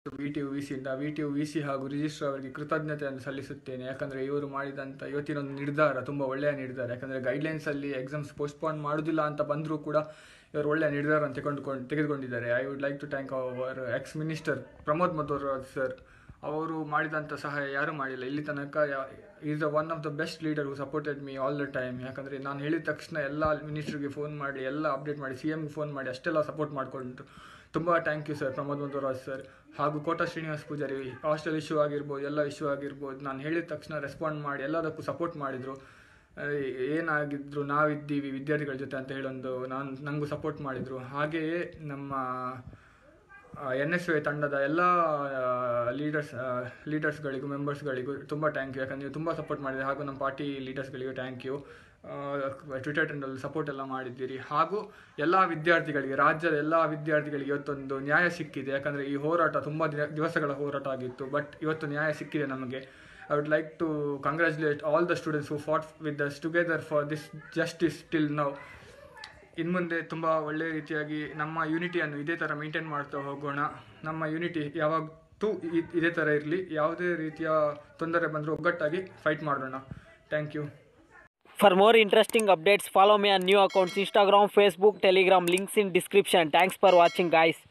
V T U V ಸಿಯಿಂದ V T U V C ಹಾಗೂ registrar ಅವರಿಗೆ ಕೃತಜ್ಞತೆಯನ್ನು ಸಲ್ಲಿಸುತ್ತೇನೆ ಯಾಕಂದರೆ ಇವರು ಮಾಡಿದಂಥ ಇವತ್ತಿನ ಒಂದು ನಿರ್ಧಾರ ತುಂಬ ಒಳ್ಳೆಯ ನಿರ್ಧಾರ ಯಾಕಂದರೆ ಗೈಡ್ಲೈನ್ಸಲ್ಲಿ ಎಕ್ಸಾಮ್ಸ್ ಪೋಸ್ಟ್ಪೋನ್ ಮಾಡೋದಿಲ್ಲ ಅಂತ ಬಂದರೂ ಕೂಡ ಇವರು ಒಳ್ಳೆಯ ನಿರ್ಧಾರ ತೆಗೆದುಕೊಂಡು ತೆಗೆದುಕೊಂಡಿದ್ದಾರೆ I would like to thank our ex minister Pramod Madhwaraj sir ಅವರು ಮಾಡಿದಂಥ ಸಹಾಯ ಯಾರೂ ಮಾಡಿಲ್ಲ ಇಲ್ಲಿ ತನಕ is a one of the best leader who supported me all the time ಯಾಕಂದರೆ ನಾನು ಹೇಳಿದ ತಕ್ಷಣ ಎಲ್ಲ ಮಿನಿಸ್ಟ್ರಿಗೆ ಫೋನ್ ಮಾಡಿ ಎಲ್ಲ ಅಪ್ಡೇಟ್ ಮಾಡಿ ಸಿ ಎಮ್ಗೆ ಫೋನ್ ಮಾಡಿ ಅಷ್ಟೆಲ್ಲ ಸಪೋರ್ಟ್ ಮಾಡಿಕೊಂಡು ತುಂಬ thank you sir Pramod Madhwaraj sir ಹಾಗೂ ಕೋಟ ಶ್ರೀನಿವಾಸ್ ಪೂಜಾರಿ ಹಾಸ್ಟೆಲ್ ಇಶ್ಯೂ ಆಗಿರ್ಬೋದು ಎಲ್ಲ ಇಶ್ಯೂ ಆಗಿರ್ಬೋದು ನಾನು ಹೇಳಿದ ತಕ್ಷಣ ರೆಸ್ಪಾಂಡ್ ಮಾಡಿ ಎಲ್ಲದಕ್ಕೂ ಸಪೋರ್ಟ್ ಮಾಡಿದರು ಏನಾಗಿದ್ರು ನಾವಿದ್ದೀವಿ ವಿದ್ಯಾರ್ಥಿಗಳ ಜೊತೆ ಅಂತ ಹೇಳೊಂದು ನಾನು ನನಗೂ ಸಪೋರ್ಟ್ ಮಾಡಿದರು ಹಾಗೆಯೇ ನಮ್ಮ ಎನ್ ಎಸ್ ಎ ತಂಡದ ಎಲ್ಲ ಲೀಡರ್ಸ್ ಲೀಡರ್ಸ್ಗಳಿಗೂ ಮೆಂಬರ್ಸ್ಗಳಿಗೂ ತುಂಬ ಥ್ಯಾಂಕ್ ಯು ಯಾಕಂದರೆ ನೀವು ತುಂಬ ಸಪೋರ್ಟ್ ಮಾಡಿದ್ದೀರಿ ಹಾಗೂ ನಮ್ಮ ಪಾರ್ಟಿ ಲೀಡರ್ಸ್ಗಳಿಗೂ ಥ್ಯಾಂಕ್ ಯು ಟ್ವಿಟರ್ ಟ್ರೆಂಡಲ್ಲಿ ಸಪೋರ್ಟ್ ಎಲ್ಲ ಮಾಡಿದ್ದೀರಿ ಹಾಗೂ ಎಲ್ಲ ವಿದ್ಯಾರ್ಥಿಗಳಿಗೆ ರಾಜ್ಯದ ಎಲ್ಲ ವಿದ್ಯಾರ್ಥಿಗಳಿಗೆ ಇವತ್ತೊಂದು ನ್ಯಾಯ ಸಿಕ್ಕಿದೆ ಯಾಕಂದರೆ ಈ ಹೋರಾಟ ತುಂಬ ದಿನ ದಿವಸಗಳ ಹೋರಾಟ ಆಗಿತ್ತು ಬಟ್ ಇವತ್ತು ನ್ಯಾಯ ಸಿಕ್ಕಿದೆ ನಮಗೆ I would like to congratulate all the students who fought with us together for this justice till now ಇನ್ನು ಮುಂದೆ ತುಂಬ ಒಳ್ಳೆಯ ರೀತಿಯಾಗಿ ನಮ್ಮ ಯೂನಿಟಿಯನ್ನು ಇದೇ ಥರ ಮೇಂಟೈನ್ ಮಾಡ್ತಾ ಹೋಗೋಣ ನಮ್ಮ ಯೂನಿಟಿ ಯಾವತ್ತೂ ಇ- ಇದೇ ಥರ ಇರಲಿ ಯಾವುದೇ ರೀತಿಯ ತೊಂದರೆ ಬಂದರೂ ಒಗ್ಗಟ್ಟಾಗಿ ಫೈಟ್ ಮಾಡೋಣ thank you For more interesting updates, follow me on new accounts Instagram, Facebook, Telegram, links in description. Thanks for watching, guys.